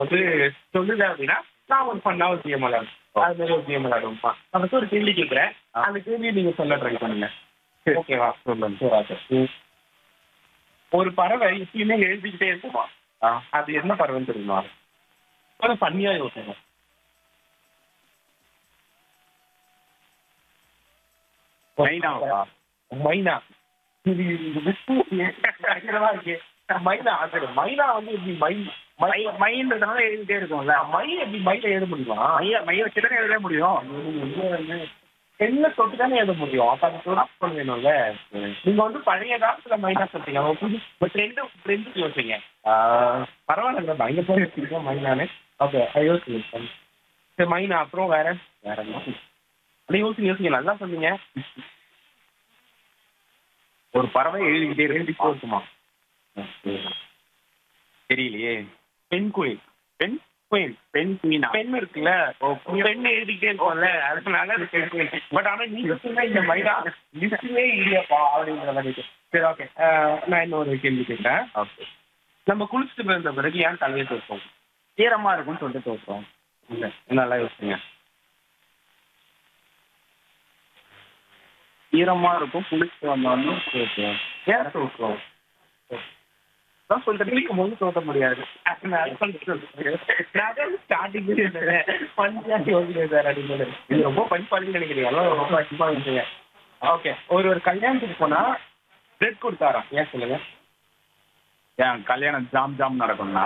வந்து சொல்லுது அப்படின்னா நான் ஒரு பண்ணா ஒரு கேம் விளையாடும் அது மாதிரி ஒரு கேம் விளையாடுவோம்ப்பா நான் first ஒரு கேள்வி கேட்குறேன் அந்த கேள்வியை நீங்க சொல்ல ட்ரை பண்ணுங்க ஓகேவா சொல்லுங்க ஒரு பறவை எப்பயுமே எழுதிக்கிட்டே இருக்குமா அது என்ன பறவைன்னு தெரியுமா கொஞ்சம் பண்ணியா யோசிங்க மைனாவா? மைனா இது இது பயங்கரமா இருக்கு மைனா அது மைனா வந்து எப்படி மை மை மைன்றதுனால எழுதிட்டே இருக்கும்ல மை எப்படி மைல எழுத முடியுமா மைய மைய வச்சு தானே எழுத முடியும் என்ன தொட்டு தானே எழுத முடியும் அப்ப அது தொட்டு வேணும்ல நீங்க வந்து பழைய காலத்துல மைனா சொல்றீங்க அவங்க புது பட் ரெண்டு ரெண்டு யோசிங்க பரவாயில்ல பயங்க போய் வச்சுருக்கோம் மைனானு ஓகே யோசிங்க சரி மைனா அப்புறம் வேற வேற என்ன அப்படியே யோசிங்க யோசிங்க நல்லா சொன்னீங்க ஒரு பறவை எழுதிக்கிட்டே இருக்கு இருக்குமா தெரியலையே பெண் குயில் பெண் குயில் பெண் குயினா பெண் இருக்குல்ல பெண் எழுதிக்கிட்டே இருக்கோம்ல அதனால அது பெண் குயில் பட் ஆனா நீங்க சொன்ன இந்த மைனா லிஸ்ட்லயே இல்லையாப்பா அப்படிங்கிற மாதிரி இருக்கு. சரி ஓகே நான் இன்னொரு கேள்வி கேட்கிறேன் ஓகே நம்ம குளிச்சுட்டு போயிருந்த பிறகு ஏன் தலையை தோற்கும் ஈரமா இருக்கும்னு சொல்லிட்டு தோற்றுறோம் இல்ல நல்லா யோசிங்க ஈரமா இருக்கும் குளிச்சு வந்தோன்னு தோற்றுறோம் ஏன் தோற்கும் தான் சொல்லிட்டு குளிக்கும் போது தோற்ற முடியாது ஸ்டார்டிங் பஞ்சா யோசிக்கிறேன் சார் அப்படின்னு இது ரொம்ப படிப்பாளின்னு நினைக்கிறீங்க எல்லாம் ரொம்ப அதிகமா இருந்துங்க ஓகே ஒரு ஒரு கல்யாணத்துக்கு போனா பிரெட் கொடுத்தாராம் ஏன் சொல்லுங்க ஏன் கல்யாணம் ஜாம் ஜாம் நடக்கும்னா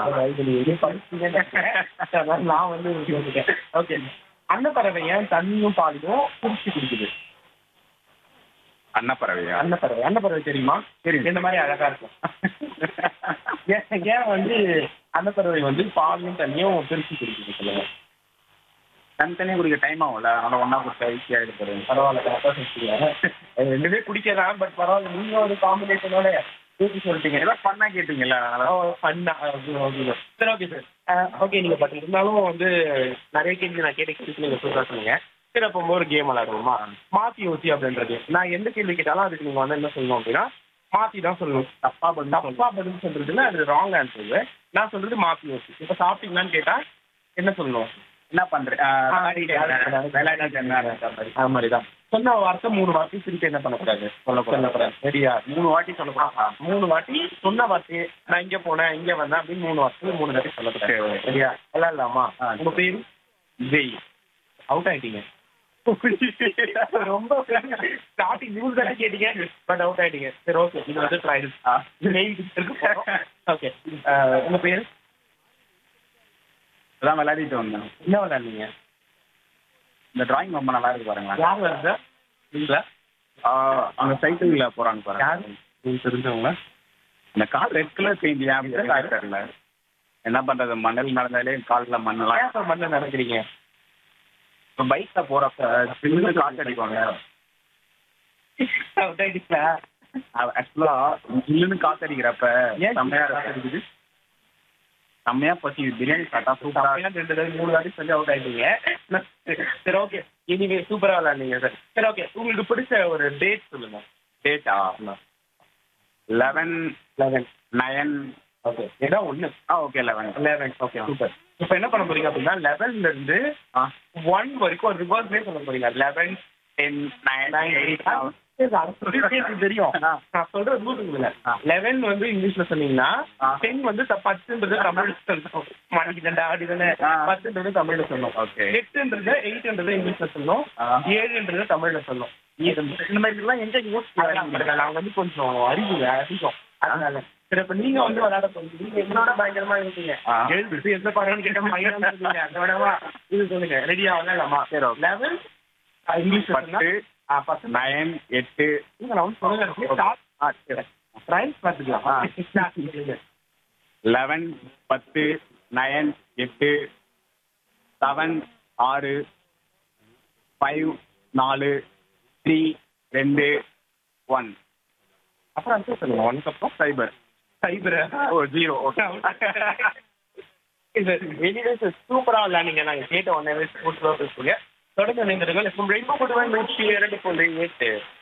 நான் வந்து ஓகே அந்த பறவை ஏன் தண்ணியும் பாலையும் குடிச்சு குடிக்குது அன்னப்பறவையா அன்னப்பறவை அன்னப்பறவை தெரியுமா தெரியும். இந்த மாதிரி அழகா இருக்கும் ஏன் ஏன் வந்து அன்னப்பறவை வந்து பாலையும் தண்ணியும் பிரிச்சு குடிக்குது சொல்லுங்க தனித்தனியாக குடிக்க டைம் ஆகும்ல அதனால ஒன்றா குடிச்சா ஈஸியாக எடுத்துறேன் பரவாயில்ல கரெக்டா சொல்லிட்டீங்க அது ரெண்டுமே குடிக்கலாம் பட் பரவாயில்ல நீங்க ஒரு காம்பினேஷனோட தூக்கி சொல்லிட்டீங்க ஏதோ பண்ணா கேட்டீங்கல்ல அதனால பண்ணா சரி ஓகே சார் ஓகே நீங்க பட் இருந்தாலும் வந்து நிறைய கேள்வி நான் கேட்ட கேள்வி நீங்க சொல்றா சொன்னீங்க சரி அப்போ ஒரு கேம் விளையாடுவோமா மாத்தி யோசி அப்படின்றது நான் எந்த கேள்வி கேட்டாலும் அதுக்கு நீங்க வந்து என்ன சொல்லணும் அப்படின்னா மாத்தி தான் சொல்லணும் தப்பா பதில் தப்பா பதில் சொல்றதுல அது ராங் ஆன்சர் நான் சொல்றது மாத்தி யோசி இப்ப சாப்பிட்டீங்களான்னு கேட்டா என்ன சொல்லணும் என்ன பண்றேன் விளையாடிட்டு என்ன அது மாதிரிதான் சொன்ன வார்த்தை மூணு வார்த்தை திருப்பி என்ன பண்ணக்கூடாது சொல்லக்கூடாது சரியா மூணு வாட்டி சொல்லக்கூடாது மூணு வாட்டி சொன்ன வார்த்தை நான் இங்க போனேன் இங்க வந்தேன் அப்படின்னு மூணு வார்த்தை மூணு வாட்டி சொல்லக்கூடாது சரி. சரியா எல்லாம் இல்லாமா ஆ. உங்க பேரு விஜய் அவுட் ஆயிட்டீங்க ரொம்ப ஸ்டார்டிங் நியூஸ் தானே கேட்டீங்க பட் அவுட் ஆயிட்டீங்க சரி ஓகே இது வந்து ட்ரையல் ஓகே உங்க பேரு அதான் விளையாடிட்டு வந்தேன் என்ன விளையாடுறீங்க இந்த டிராயிங் ரொம்ப நல்லா இருக்கு பாருங்களேன் யார் வருது நீங்களா ஆஹ் அங்க சைக்கிள்ல போறாங்க பாருங்க யாரு உங்களுக்கு தெரிஞ்சவங்களா இந்த கால் ரெட் கலர் பெயிண்ட் ஏன் அப்படி இருக்கா தெரியல என்ன பண்றது மணல் நடந்தாலே கால்ல மண்ணெல்லாம் ஏன் சார் மண்ணை நடக்கிறீங்க இப்போ பைக்ல போறப்ப சின்ன காற்று அடிப்பாங்க அவுட் ஆயிட்டீங்களா ஆக்சுவலா ஜில்லுன்னு காத்து அடிக்கிறப்ப ஏன் செம்மையா காத்து இருக்குது செம்மையா பசி பிரியாணி சாப்பிட்டா சூப்பரா சூப்பரா ரெண்டு தடவை மூணு வாட்டி சொல்லி அவுட் ஆயிட்டீங்க சரி ஓகே இனிமே சூப்பரா விளையாடுங்க சார் சரி ஓகே உங்களுக்கு பிடிச்ச ஒரு டேட் சொல்லுங்க டேட்டா லெவன் லெவன் நயன் ஓகே ஏதோ ஒண்ணு ஆ okay eleven eleven okay super இப்போ என்ன பண்ண போறீங்க அப்படின்னா லெவன்ல இருந்து ஆ ஒன் வரைக்கும் ஒரு ரிவர்ஸ்லேயே சொல்ல போறீங்க eleven ten nine nine eight eight தெரியும் நான் சொல்றது நூற்றுக்குள்ள லெவன் வந்து இங்கிலீஷ்ல சொன்னீங்கன்னா ஆ. டென் வந்து த- பத்துன்றது தமிழ்ல சொல்லணும் மணிக்கிட்டா அப்படிதானே ஆ. பத்துன்றது தமிழ்ல சொல்லணும் ஓகே எட்டுன்றது எயிட்ன்றது இங்கிலீஷ்ல சொல்லணும் ஆ. ஏழுன்றது தமிழ்ல சொல்லணும் இந்த மாதிரி எல்லாம் எங்க யூஸ் நான் வந்து கொஞ்சம் அறிவுங்க அதிகம் அதனால சரி இப்ப நீங்க வந்து விளையாட போறீங்க நீங்க என்னோட பயங்கரமா இருக்கீங்க ஆ. எழுது எந்த படம்னு கேட்ட மைனான்னு சொல்லுங்க அந்த விடவா இது சொல்லுங்க ரெடியா விளையாடலாமா சரி, okay. லெவன் இங்கிலீஷ் பத்து ஆ பத்து நயன் எட்டு நீங்க நான் வந்து சொல்லுங்க ஸ்டார்ட் ஆ சரி ட்ரைன்ஸ் பார்த்துக்கலாம் ஆ. சொல்லுங்க லெவன் பத்து நயன் எட்டு செவன் ஆறு ஃபைவ் நாலு த்ரீ ரெண்டு ஒன் அப்புறம் அடுத்து சொல்லுங்க ஒன் அப்புறம் சைபர் சைபர் ஓ ஜீரோ ஓகே வெளியே சூப்பரா விளையாடுங்க நாங்க கேட்ட ஒன்னே ஸ்போர்ட்ஸ் பேசுங்க தொடர்ந்து நினைந்திருங்கள் இப்போ ரெயின்போ கொடுவேன் நூற்றி இரண்டு புள்ளி எட்டு